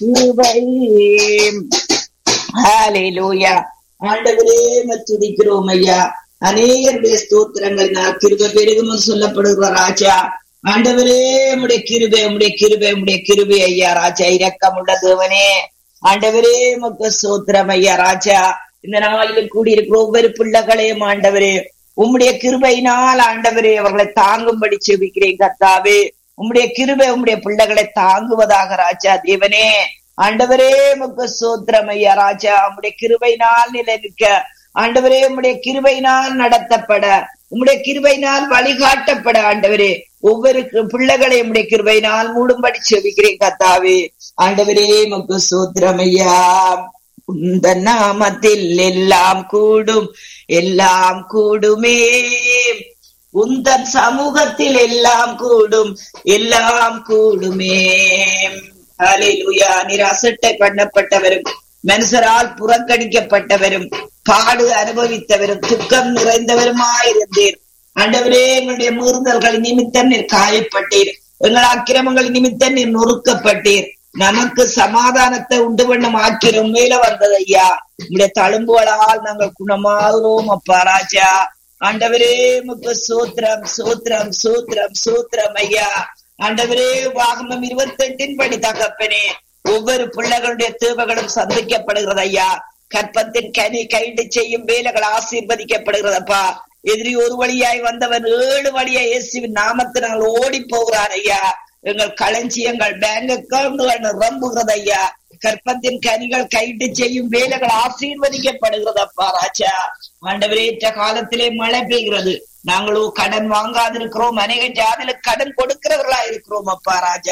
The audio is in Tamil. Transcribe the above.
கிருபை ஹalleluya ஆண்டவரே துதிக்கிறோம் ஐயா அநேகருடைய ஸ்தோத்திரங்கள் நான் கிருபை பெருகும் சொல்லப்படுகிற ராஜா ஆண்டவரே உடைய கிருபை உடைய கிருபை உடைய கிருபை ஐயா ராஜா இரக்கமுள்ள தேவனே ஆண்டவரே முக்க சோத்திரம் ஐயா ராஜா இந்த நாளில் கூடியிருக்கிற ஒவ்வொரு பிள்ளைகளையும் ஆண்டவரே உம்முடைய கிருபையினால் ஆண்டவரே அவர்களை தாங்கும்படி செபிக்கிறேன் கர்த்தாவே உம்முடைய கிருபை உம்முடைய பிள்ளைகளை தாங்குவதாக ராஜா தேவனே ஆண்டவரே முக்க சோத்திரம் ஐயா ராஜா உம்முடைய கிருபையினால் நிலை நிற்க ஆண்டவரே உம்முடைய கிருபையினால் நடத்தப்பட உம்முடைய கிருபையினால் வழிகாட்டப்பட ஆண்டவரே ஒவ்வொரு பிள்ளைகளை உம்முடைய கிருபையினால் மூடும்படி செவிக்கிறேன் கத்தாவே ஆண்டவரே முக்கு சோத்திரம் ஐயா உந்த நாமத்தில் எல்லாம் கூடும் எல்லாம் கூடுமே உந்தன் சமூகத்தில் எல்லாம் கூடும் எல்லாம் கூடுமே ஹalleluya நீர் அசட்டை பண்ணப்பட்டவரும் மனுஷரால் புறக்கணிக்கப்பட்டவரும் பாடு அனுபவித்தவரும் துக்கம் நிறைந்தவருமாயிருந்தீர் ஆண்டவரே எங்களுடைய மீறுதல்கள் நிமித்தம் நீர் காயப்பட்டீர் எங்கள் அக்கிரமங்கள் நிமித்தம் நீர் நொறுக்கப்பட்டீர் நமக்கு சமாதானத்தை உண்டு பண்ணும் ஆக்கிரம் மேல வந்தது ஐயா உங்களுடைய தழும்புகளால் நாங்கள் குணமாகிறோம் அப்பா ராஜா ஆண்டவரே முக்கு சூத்திரம் சூத்திரம் சூத்திரம் சூத்திரம் ஐயா ஆண்டவரே வாகமம் இருபத்தி எட்டின் படி தகப்பனே ஒவ்வொரு பிள்ளைகளுடைய தேவைகளும் சந்திக்கப்படுகிறது ஐயா கற்பத்தின் கனி கைண்டு செய்யும் வேலைகள் ஆசீர்வதிக்கப்படுகிறதப்பா எதிரி ஒரு வழியாய் வந்தவன் ஏழு வழியாய் இயேசுவின் நாமத்தினால் ஓடி போகிறான் ஐயா எங்கள் களஞ்சியங்கள் பேங்க் அக்கௌண்ட்கள் நிரம்புகிறது ஐயா கற்பத்தின் கனிகள் கைட்டு செய்யும் வேலைகள் ஆசீர்வதிக்கப்படுகிறதப்பா ராஜா ஆண்டவரேற்ற காலத்திலே மழை பெய்கிறது நாங்களோ கடன் வாங்காதிருக்கிறோம் அநேக ஜாதில கடன் கொடுக்கிறவர்களா இருக்கிறோம் அப்பா ராஜா